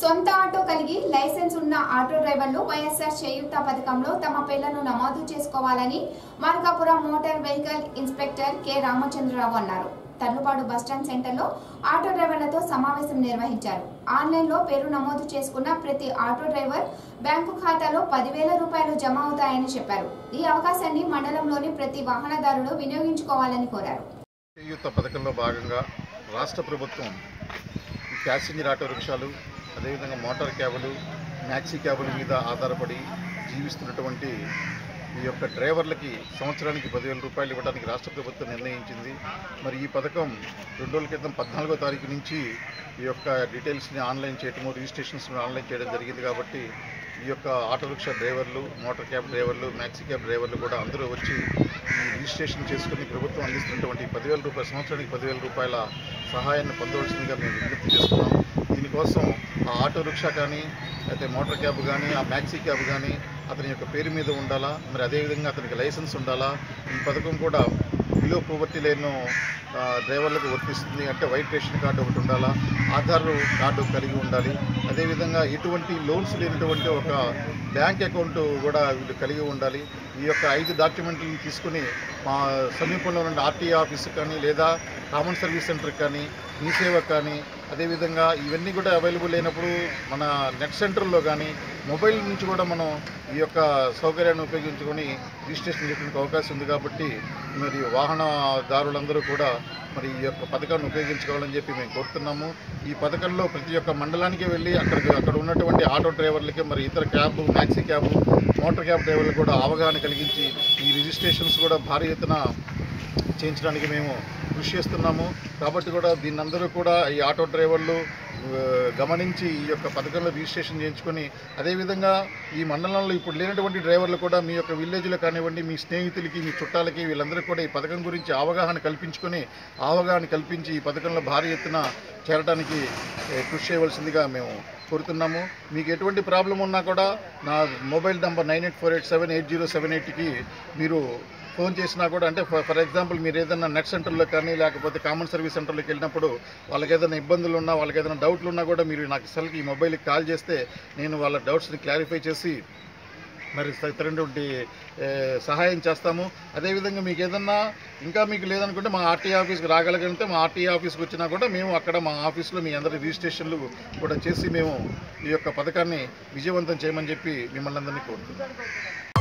సొంత ఆటో కలిగి లైసెన్స్ ఉన్న ఆటో డ్రైవర్లు వైఎస్ఆర్ చేయూత పథకంలో తమ పేర్లను నమోదు చేసుకోవాలని Markapuram motor vehicle inspector K Ramachandra Rao అన్నారు తర్లుపాడు బస్టాండ్ సెంటర్లో ఆటో డ్రైవర్లతో సమావేశం నిర్వహించారు ఆన్లైన్లో పేరు నమోదు చేసుకున్న ప్రతి ఆటో డ్రైవర్ బ్యాంకు ఖాతాలో పదివేల రూపాయలు జమ అవుతాయని చెప్పారు ఈ అవకాశాన్ని మండలంలోని ప్రతి వాహనదారుడు వినియోగించుకోవాలని కోరారు చేయూత పథకంలో భాగంగా రాష్ట్ర ప్రభుత్వం ఈ ప్యాసింజర్ ఆటో రిక్షాలు అదేవిధంగా మోటార్ క్యాబులు మ్యాక్సీ క్యాబుల మీద ఆధారపడి జీవిస్తున్నటువంటి ఈ యొక్క డ్రైవర్లకి సంవత్సరానికి పదివేల రూపాయలు ఇవ్వడానికి రాష్ట్ర ప్రభుత్వం నిర్ణయించింది మరి ఈ పథకం రెండు రోజుల క్రితం పద్నాలుగో తారీఖు నుంచి ఈ యొక్క డీటెయిల్స్ని ఆన్లైన్ చేయటము రిజిస్ట్రేషన్స్ని ఆన్లైన్ చేయడం జరిగింది కాబట్టి ఈ యొక్క ఆటో రిక్షా డ్రైవర్లు మోటార్ క్యాబ్ డ్రైవర్లు మ్యాక్సీ క్యాబ్ డ్రైవర్లు కూడా అందరూ వచ్చి ఈ రిజిస్ట్రేషన్ చేసుకుని ప్రభుత్వం అందిస్తున్నటువంటి పదివేల రూపాయల సంవత్సరానికి పదివేల రూపాయల సహాయాన్ని పొందవలసిందిగా మేము విజ్ఞప్తి చేస్తున్నాం దీనికోసం ఆ ఆటో రిక్షా కానీ అయితే మోటార్ క్యాబ్ కానీ ఆ మ్యాక్సీ క్యాబ్ కానీ అతని యొక్క పేరు మీద ఉండాలా మరి అదేవిధంగా అతనికి లైసెన్స్ ఉండాలా ఈ పథకం కూడా బిలో పోవర్టీ లైన్ డ్రైవర్లకు వర్తిస్తుంది అంటే వైట్ రేషన్ కార్డు ఒకటి ఉండాలా ఆధార్ కార్డు కలిగి ఉండాలి అదేవిధంగా ఎటువంటి లోన్స్ లేనటువంటి ఒక బ్యాంక్ అకౌంట్ కూడా వీళ్ళు కలిగి ఉండాలి ఈ యొక్క ఐదు డాక్యుమెంట్లను తీసుకుని మా సమీపంలో ఉన్న ఆర్టీఏ ఆఫీస్ కానీ లేదా కామన్ సర్వీస్ సెంటర్ కానీ మీ సేవ కానీ అదేవిధంగా ఇవన్నీ కూడా అవైలబుల్ లేనప్పుడు మన నెట్ సెంటర్లో కానీ మొబైల్ నుంచి కూడా మనం ఈ యొక్క సౌకర్యాన్ని ఉపయోగించుకొని రిజిస్ట్రేషన్ చేయడానికి అవకాశం ఉంది కాబట్టి మరి వాహనదారులందరూ కూడా మరి ఈ యొక్క పథకాన్ని ఉపయోగించుకోవాలని చెప్పి మేము కోరుతున్నాము ఈ పథకంలో ప్రతి ఒక్క మండలానికి వెళ్ళి అక్కడికి అక్కడ ఉన్నటువంటి ఆటో డ్రైవర్లకి మరి ఇతర cab maxi cab motor cab డ్రైవర్లకు కూడా అవగాహన కలిగించి ఈ రిజిస్ట్రేషన్స్ కూడా భారీ ఎత్తున చేయించడానికి మేము కృషి చేస్తున్నాము కాబట్టి కూడా దీన్ని అందరూ కూడా ఈ ఆటో డ్రైవర్లు ఆ, గమనించి ఈ యొక్క పథకంలో రిజిస్ట్రేషన్ చేయించుకొని అదేవిధంగా ఈ మండలంలో ఇప్పుడు లేనటువంటి డ్రైవర్లు కూడా మీ యొక్క విలేజ్లో కానివ్వండి మీ స్నేహితులకి మీ చుట్టాలకి వీళ్ళందరికీ కూడా ఈ పథకం గురించి అవగాహన కల్పించుకొని అవగాహన కల్పించి ఈ పథకంలో భారీ ఎత్తున చేరడానికి ఏ, కృషి చేయవలసిందిగా మేము కోరుతున్నాము మీకు ఎటువంటి ప్రాబ్లం ఉన్నా కూడా నా mobile number nine eight four eight seven eight zero seven ఎయిట్కి మీరు ఫోన్ చేసినా కూడా అంటే ఫర్ ఫర్ ఎగ్జాంపుల్ మీరు ఏదైనా నెట్ సెంటర్లో కానీ లేకపోతే కామన్ సర్వీస్ సెంటర్లోకి వెళ్ళినప్పుడు వాళ్ళకి ఏదైనా ఇబ్బందులు ఉన్నా వాళ్ళకి ఏదైనా డౌట్లు ఉన్నా కూడా మీరు నాకు సెల్కి ఈ మొబైల్కి కాల్ చేస్తే నేను వాళ్ళ డౌట్స్ని క్లారిఫై చేసి మరి తగినటువంటి ఏ, సహాయం చేస్తాము అదేవిధంగా మీకు ఏదన్నా ఇంకా మీకు లేదనుకుంటే మా ఆర్టీ ఆఫీస్కి రాగలిగితే మా ఆర్టీ ఆఫీస్కి వచ్చినా కూడా మేము అక్కడ మా ఆఫీస్లో మీ అందరి రిజిస్ట్రేషన్లు కూడా చేసి మేము ఈ యొక్క పథకాన్ని విజయవంతం చేయమని చెప్పి మిమ్మల్ని అందరినీ కోరుతున్నాం